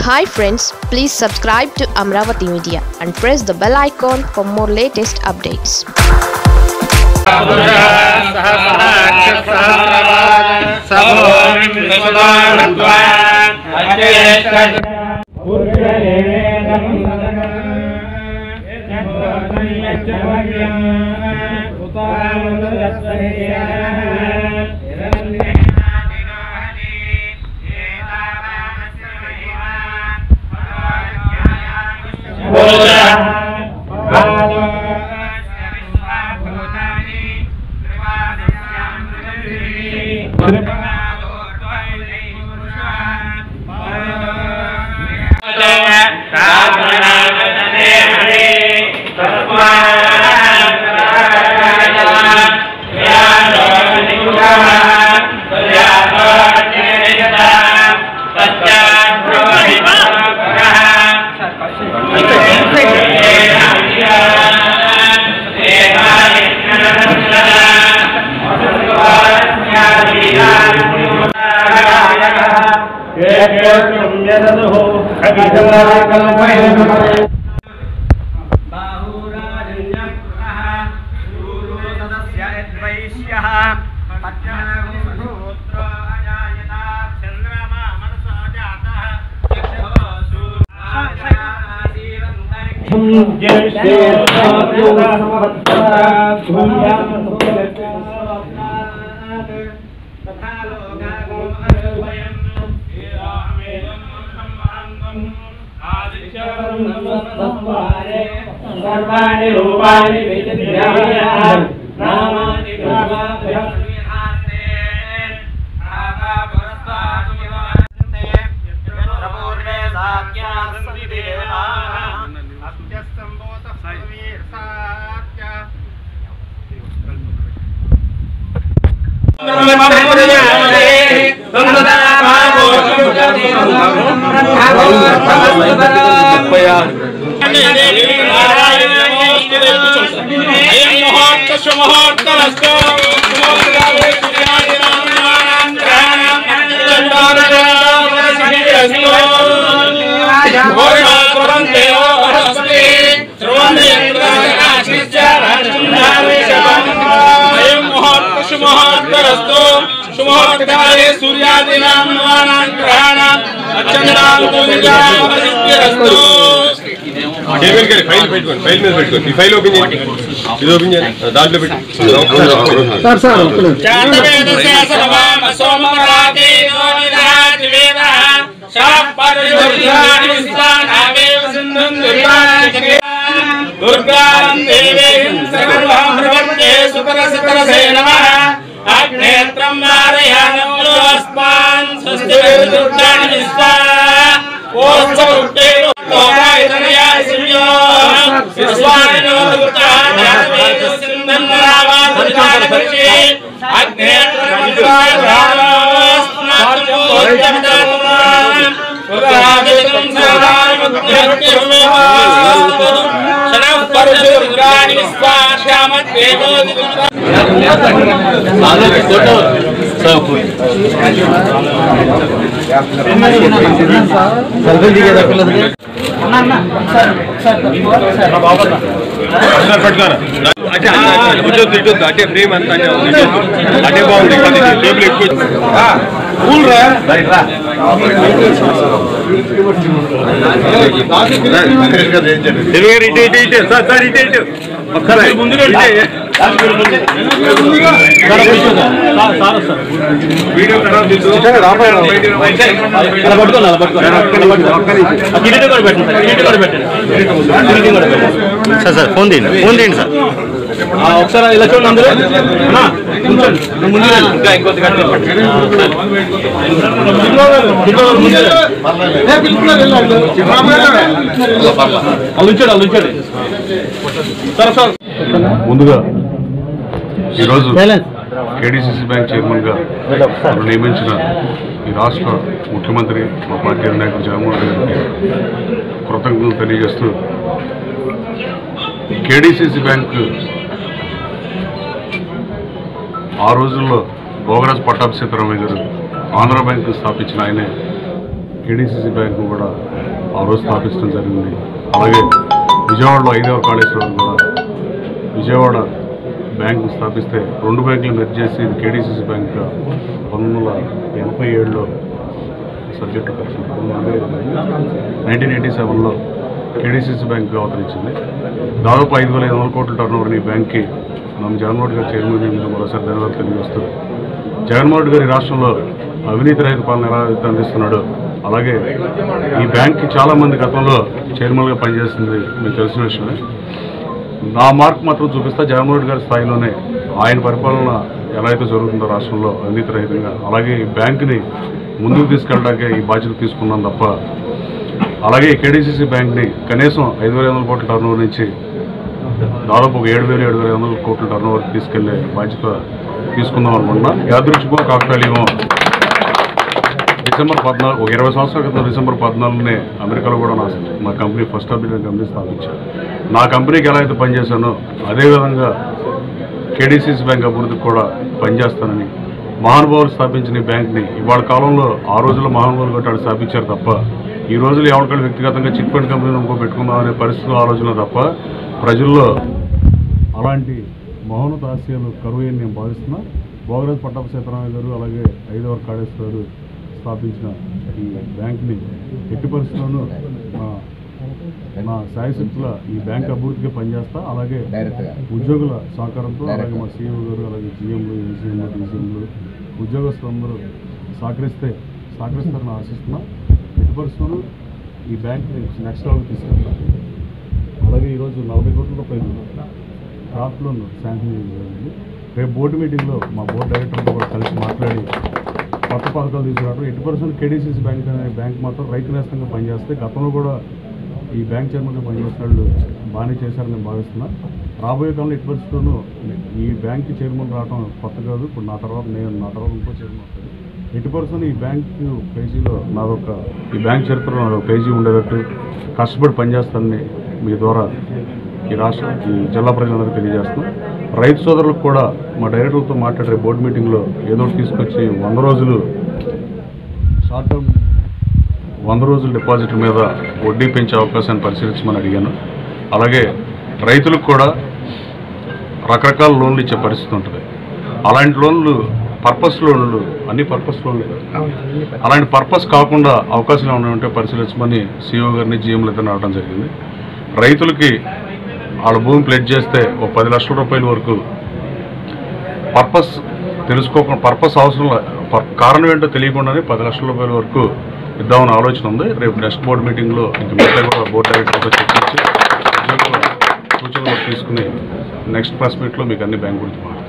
Hi friends please subscribe to Amaravati media and press the bell icon for more latest updates సర్వాణి రూపాణి నామాని శుభోత్కాలే సూర్యాదీనాం నవానాం గ్రహాణాం అచ్చంద్రాం పూజితామసిద్ధిరస్తు టేబుల్ కి ఫైల్ పెట్టుకోండి ఫైల్ మీద పెట్టుకోండి ఈ ఫైల్ ఓపెన్ చేయండి ఇది ఓపెన్ చేయండి దాంట్లో పెట్టి సార్ సార్ జాతవేదస్య సర్వామ సోమరాజేనో నిదహాతి వేదః శాపరిజుర్యాని విస్తానావేవ సింధుం దుర్గాణి దుర్గాం దేవీం సర్వం ప్రవర్తే సుకరసకరసే నమః అగ్నేత్రం నారయానోస్మాన్ స్వస్తి దుర్గాణి విస్తా ఓత్సవృష్టే లోకాయతనయాయ శివ్యో విశ్వానినో దుర్గాణి సింధన్నరావాదుర్గాణి సార్ పట్టుకోనా అంటే కొంచెం తిట్టొద్దు అంటే ఫ్రేమ్ అంతా అంటే తిట్టొద్దు. అంటే బాగుంది కొద్దిగా టేబుల్ ఎక్కువ కూల్ రా తెలుగు గారు ఇటు ఇటు ఇటు సార్ సార్ ఇటు ఇటు ఒక్కరా ముందుగా వీడియో తర్వాత సార్ సార్ ఫోన్ తీయండి ఫోన్ తీయండి సార్ ఒకసారి ఇలా చూడండి అందరూ అన్నా, కూర్చోండి. నువ్వు ముందుకు వెళ్ళు. ఇంకా ఇంకొద్ది గట్టిగా పట్టు. వాళ్ళు ఉంచాడు వాళ్ళు ఉంచాడు సరే సార్ ముందుగా ఈరోజు కేడీసీసీ బ్యాంక్ చైర్మన్గా నన్ను నియమించిన ఈ రాష్ట్ర ముఖ్యమంత్రి మా పార్టీ నాయకుడు జగన్మోహన్ రెడ్డి గారికి కృతజ్ఞతలు తెలియజేస్తూ కేడీసీసీ బ్యాంక్ ఆ రోజుల్లో భోగరాజ్ పట్టాభి సీతారామయ్య గారు ఆంధ్ర బ్యాంక్ స్థాపించిన ఆయనే కేడీసీసీ బ్యాంకు కూడా ఆ రోజు స్థాపించడం జరిగింది అలాగే విజయవాడలో ఐదవ కాళేశ్వరం కూడా విజయవాడ బ్యాంకు స్థాపిస్తే రెండు బ్యాంకులు మెర్జ్ చేసి ఇది కేడీసీసీ బ్యాంక్ పంతొమ్మిది వందల ఎనభై ఏడులో సబ్జెక్టు నైన్టీన్ ఎయిటీ సెవెన్లో కేడీసీసీ బ్యాంక్ అవతరించింది దాదాపు ఐదు వేల ఐదు వందల కోట్ల టర్న్ ఓవర్ ఈ బ్యాంక్కి మనం జగన్మోహన్ రెడ్డి గారు చైర్మన్ అయినందుకు మరోసారి ధన్యవాదాలు తెలియజేస్తూ జగన్మోహన్ రెడ్డి గారి రాష్ట్రంలో అవినీతి రహిత పాలన ఎలా అయితే అందిస్తున్నాడో అలాగే ఈ బ్యాంక్కి చాలామంది గతంలో చైర్మన్గా పనిచేస్తుంది మీకు తెలిసిన విషయమే నా మార్క్ మాత్రం చూపిస్తా జగన్మోహన్ రెడ్డి గారి స్థాయిలోనే ఆయన పరిపాలన ఎలా అయితే జరుగుతుందో రాష్ట్రంలో అవినీతి రహితంగా అలాగే ఈ బ్యాంకుని ముందుకు తీసుకెళ్ళడానికి ఈ బాధ్యత తీసుకున్నాం తప్ప అలాగే ఈ కేడీసీసీ బ్యాంక్ని కనీసం ఐదు వేల ఐదు వందల కోట్ల టర్న్ నుంచి దాదాపు ఒక ఏడు వేల ఏడు వేల ఐదు వందల కోట్ల టర్న్ ఓవర్కి తీసుకెళ్లే బాధ్యత తీసుకుందాం అనుకున్నా యాదృచ్ఛికో కాకతాళీయం డిసెంబర్ పద్నాలుగు ఒక ఇరవై సంవత్సరాల క్రితం డిసెంబర్ పద్నాలుగునే అమెరికాలో కూడా నా మా కంపెనీ ఫస్ట్ అమెరికన్ కంపెనీ స్థాపించాను నా కంపెనీకి ఎలా అయితే పనిచేశానో అదేవిధంగా కేడీసీసీ బ్యాంక్ అభివృద్ధికి కూడా పనిచేస్తానని మహానుభావులు స్థాపించిన ఈ బ్యాంక్ని ఇవాళ కాలంలో ఆ రోజుల్లో మహానుభావులు కొట్టాడు స్థాపించారు తప్ప ఈ రోజులు ఎవరికైనా వ్యక్తిగతంగా చిట్ ఫండ్ కంపెనీని ఇంకో పెట్టుకుందాం అనే పరిస్థితులు ఆలోచన తప్ప ప్రజల్లో అలాంటి మహోన్నత ఆశయాలు కరువు నేను భావిస్తున్నా భోగరాజు పట్టాభ సీతారామయ్య గారు అలాగే ఐదవ కాళేశ్వర గారు స్థాపించిన ఈ బ్యాంక్ని ఎట్టి పరిస్థితుల్లోనూ నా నా శాయశక్తుల ఈ బ్యాంక్ అభివృద్ధికి పనిచేస్తా అలాగే ఉద్యోగుల సహకారంతో అలాగే మా సీఎం గారు అలాగే జీఎంలు ఏసీఎంలు డీసీఎంలు ఉద్యోగస్తులందరూ సహకరిస్తే సహకరిస్తారని ఆశిస్తున్నా ఎట్టి పరిస్థితుల్లో ఈ బ్యాంక్ని నెక్స్ట్ లెవెల్ తీసుకెళ్తా అలాగే ఈరోజు నలభై కోట్ల రూపాయలు క్రాప్ లోన్ శాంక్షన్ చేయడం జరిగింది రేపు బోర్డు మీటింగ్లో మా బోర్డు డైరెక్టర్తో కూడా కలిసి మాట్లాడి కొత్త పథకాలు తీసుకురావడం ఎట్టి పర్సెంట్ కేడీసీసీ బ్యాంక్ అనే బ్యాంక్ మాత్రం రైతు నేస్తంగా పనిచేస్తే గతంలో కూడా ఈ బ్యాంక్ చైర్మన్గా పనిచేసిన వాళ్ళు బాగానే చేశారని నేను భావిస్తున్నా రాబోయే కాలంలో ఎట్టి పరిస్థితుల్లోనూ ఈ బ్యాంక్ చైర్మన్ రావడం కొత్త కాదు ఇప్పుడు నా తర్వాత నేను నా తర్వాత ఇంకో చైర్మన్ వస్తుంది ఎట్టి పర్సెంట్ ఈ బ్యాంక్ పేజీలో నాదొక ఈ బ్యాంక్ చరిత్రలో నాదొక పేజీ ఉండేటట్టు కష్టపడి పనిచేస్తానని మీ ద్వారా ఈ రాష్ట్ర ఈ జిల్లా ప్రజలందరికీ తెలియజేస్తున్నాం రైతు సోదరులకు కూడా మా డైరెక్టర్లతో మాట్లాడే బోర్డు మీటింగ్లో ఏదో ఒకటి తీసుకొచ్చి వంద రోజులు షార్ట్ టర్మ్ వంద రోజుల డిపాజిట్ మీద వడ్డీ పెంచే అవకాశాన్ని పరిశీలించమని అడిగాను అలాగే రైతులకు కూడా రకరకాల లోన్లు ఇచ్చే పరిస్థితి ఉంటుంది అలాంటి లోన్లు పర్పస్ లోన్లు అన్ని పర్పస్ లోన్లు కాదు. అలాంటి పర్పస్ కాకుండా అవకాశాలు ఏమైనా ఉంటే పరిశీలించమని సీఓ గారిని జీఎంలు ఇద్దరు రావడం జరిగింది రైతులకి వాళ్ళ భూమి ప్లెడ్ చేస్తే ఒక పది లక్షల రూపాయల వరకు పర్పస్ తెలుసుకోకుండా పర్పస్ అవసరం లే- పర్- కారణం ఏంటో తెలియకుండానే పది లక్షల రూపాయల వరకు ఇద్దామని ఆలోచన ఉంది రేపు నెక్స్ట్ బోర్డు మీటింగ్లో ఇంక మిగతా కూడా బోర్డు డైరెక్టర్తో చర్చించి ఉద్యోగుల సూచనలు తీసుకుని నెక్స్ట్ ప్రెస్ మీట్లో మీకు అన్ని బ్యాంక్ గురించి మాట్లాడతాను